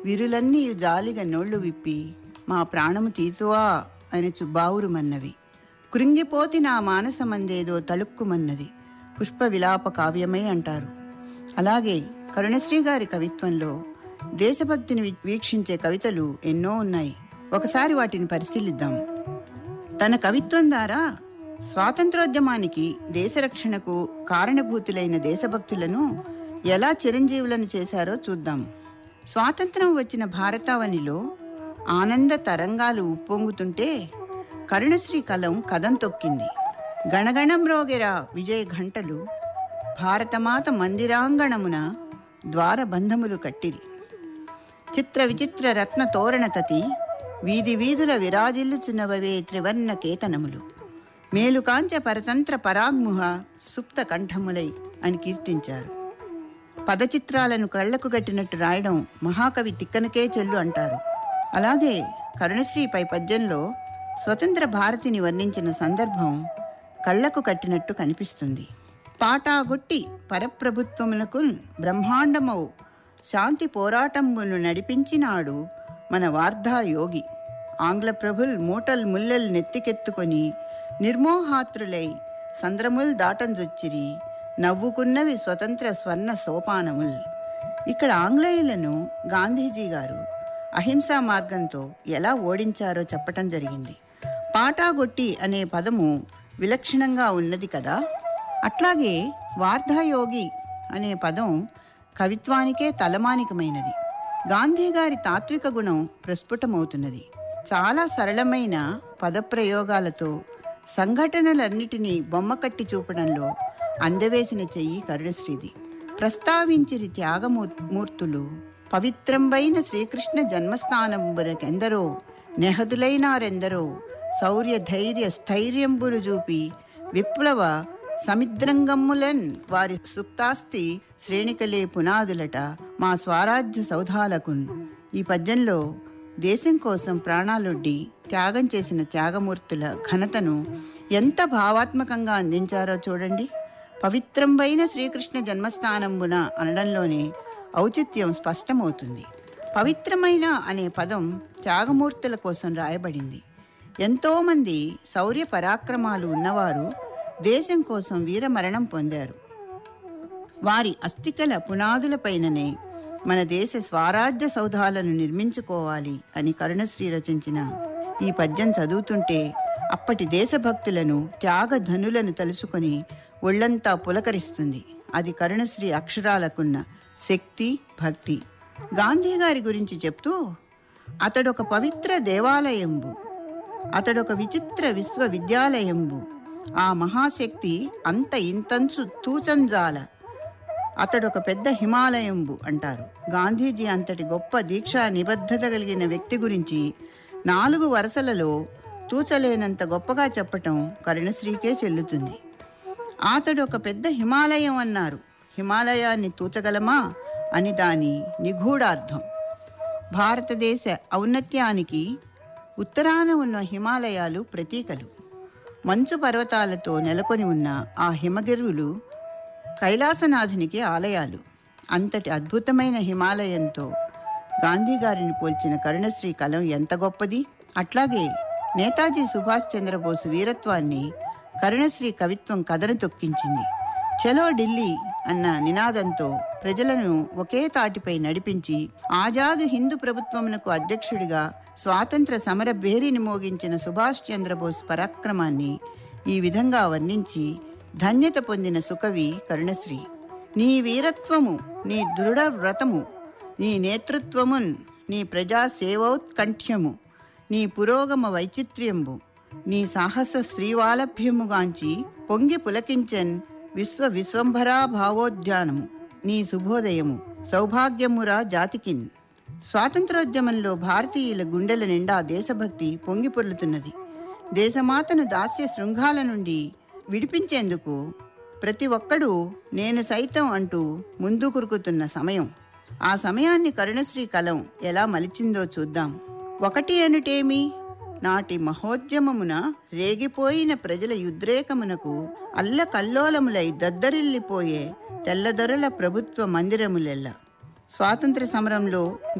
విరులన్నీ జాలిగా నోళ్లు విప్పి మా ప్రాణము తీతువా అని చుబ్బావురుమన్నవి కృంగిపోతి నా మానసమందేదో తళుక్కుమన్నది పుష్ప విలాప కావ్యమే అంటారు అలాగే కరుణశ్రీ గారి కవిత్వంలో దేశభక్తిని వీ- వీక్షించే కవితలు ఎన్నో ఉన్నాయి ఒకసారి వాటిని పరిశీలిద్దాం తన కవిత్వం ద్వారా స్వాతంత్రోద్యమానికి దేశరక్షణకు కారణభూతులైన దేశభక్తులను ఎలా చిరంజీవులను చేశారో చూద్దాం స్వాతంత్రం వచ్చిన భారతావనిలో ఆనంద తరంగాలు ఉప్పొంగుతుంటే కరుణశ్రీ కలం కదం తొక్కింది గణగణం రోగెరా విజయ ఘంటలు భారతమాత మందిరాంగణమున ద్వారబంధములు కట్టిరి చిత్ర విచిత్ర రత్న తోరణతతి వీధి వీధుల విరాజిల్లుచున్నవవే త్రివర్ణ కేతనములు మేలుకాంచ పరతంత్ర పరాగ్ముహ సుప్త కంఠములై అని కీర్తించారు పదచిత్రాలను కళ్లకు గట్టినట్టు రాయడం మహాకవి తిక్కనకే చెల్లు అంటారు అలాగే కరుణశ్రీపై పద్యంలో స్వతంత్ర భారతిని వర్ణించిన సందర్భం కళ్లకు కట్టినట్టు కనిపిస్తుంది పాటాగొట్టి పరప్రభుత్వమునకు బ్రహ్మాండమౌ శాంతి పోరాటంబును నడిపించినాడు మన వార్ధా యోగి ఆంగ్ల ప్రభుల్ మూటల్ ముల్లెల్ నెత్తికెత్తుకొని నిర్మోహాత్రులై సంద్రముల్ దాటంజొచ్చిరి నవ్వుకున్నవి స్వతంత్ర స్వర్ణ సోపానముల్ ఇక్కడ ఆంగ్లేయులను గాంధీజీ గారు అహింసా మార్గంతో ఎలా ఓడించారో చెప్పటం జరిగింది పాటాగొట్టి అనే పదము విలక్షణంగా ఉన్నది కదా అట్లాగే వార్ధాయోగి అనే పదం కవిత్వానికే తలమానికమైనది గాంధీ గారి తాత్విక గుణం ప్రస్ఫుటమవుతున్నది చాలా సరళమైన పదప్రయోగాలతో సంఘటనలన్నిటినీ బొమ్మ కట్టి చూపడంలో అందవేసిన చెయ్యి కరుణశ్రీది ప్రస్తావించిరి త్యాగమూర్తులు పవిత్రంబైన శ్రీకృష్ణ జన్మస్థానంబునకెందరో నెహదులైనారెందరో శౌర్య ధైర్య స్థైర్యంబులు చూపి విప్లవ సమిద్రంగమ్ములన్ వారి సుప్తాస్తి శ్రేణికలే పునాదులట మా స్వరాజ్య సౌధాలకున్ ఈ పద్యంలో దేశం కోసం ప్రాణాలొడ్డి త్యాగం చేసిన త్యాగమూర్తుల ఘనతను ఎంత భావాత్మకంగా అందించారో చూడండి పవిత్రంబైన శ్రీకృష్ణ జన్మస్థానంబున అనడంలోనే ఔచిత్యం స్పష్టమవుతుంది పవిత్రమైన అనే పదం త్యాగమూర్తుల కోసం రాయబడింది ఎంతోమంది శౌర్య పరాక్రమాలు ఉన్నవారు దేశం కోసం వీరమరణం పొందారు వారి అస్థికల పునాదులపైననే మన దేశ స్వరాజ్య సౌధాలను నిర్మించుకోవాలి అని కరుణశ్రీ రచించిన ఈ పద్యం చదువుతుంటే అప్పటి దేశభక్తులను త్యాగధనులను తలుసుకొని ఒళ్ళంతా పులకరిస్తుంది అది కరుణశ్రీ అక్షరాలకున్న శక్తి భక్తి గాంధీ గారి గురించి చెప్తూ అతడొక పవిత్ర దేవాలయంబు అతడొక విచిత్ర విశ్వవిద్యాలయంబు ఆ మహాశక్తి అంత ఇంతంచు తూచంజాల అతడొక పెద్ద హిమాలయంబు అంటారు గాంధీజీ అంతటి గొప్ప దీక్షా నిబద్ధత కలిగిన వ్యక్తి గురించి నాలుగు వరుసలలో తూచలేనంత గొప్పగా చెప్పటం కరుణశ్రీకే చెల్లుతుంది అతడు ఒక పెద్ద హిమాలయం అన్నారు హిమాలయాన్ని తూచగలమా అని దాని నిగూఢార్థం భారతదేశ ఔన్నత్యానికి ఉత్తరాన ఉన్న హిమాలయాలు ప్రతీకలు మంచు పర్వతాలతో నెలకొని ఉన్న ఆ హిమగిరులు కైలాసనాథునికి ఆలయాలు అంతటి అద్భుతమైన హిమాలయంతో గాంధీ గారిని పోల్చిన కరుణశ్రీ కలం ఎంత గొప్పది అట్లాగే నేతాజీ సుభాష్ చంద్రబోసు వీరత్వాన్ని కరుణశ్రీ కవిత్వం కథను తొక్కించింది చలో ఢిల్లీ అన్న నినాదంతో ప్రజలను ఒకే తాటిపై నడిపించి ఆజాదు హిందూ ప్రభుత్వమునకు అధ్యక్షుడిగా స్వాతంత్ర సమర భేరిని మోగించిన సుభాష్ చంద్రబోస్ పరాక్రమాన్ని ఈ విధంగా వర్ణించి ధన్యత పొందిన సుకవి కరుణశ్రీ నీ వీరత్వము నీ దృఢ వ్రతము నీ నేతృత్వమున్ నీ ప్రజా సేవోత్కంఠ్యము నీ పురోగమ వైచిత్ర్యంబు నీ సాహస శ్రీవాలభ్యముగాంచి పొంగి పులకించన్ విశ్వ విశ్వంభరా భావోద్యానము నీ శుభోదయము సౌభాగ్యమురా జాతికిన్ స్వాతంత్రోద్యమంలో భారతీయుల గుండెల నిండా దేశభక్తి పొంగి పొర్లుతున్నది దేశమాతను దాస్య శృంగాల నుండి విడిపించేందుకు ప్రతి ఒక్కడూ నేను సైతం అంటూ ముందు కురుకుతున్న సమయం ఆ సమయాన్ని కరుణశ్రీ కలం ఎలా మలిచిందో చూద్దాం ఒకటి అనుటేమి నాటి మహోద్యమమున రేగిపోయిన ప్రజల యుద్రేకమునకు అల్లకల్లోలములై దద్దరిల్లిపోయే తెల్లదొరల ప్రభుత్వ మందిరములెల్ల స్వాతంత్ర సమరంలో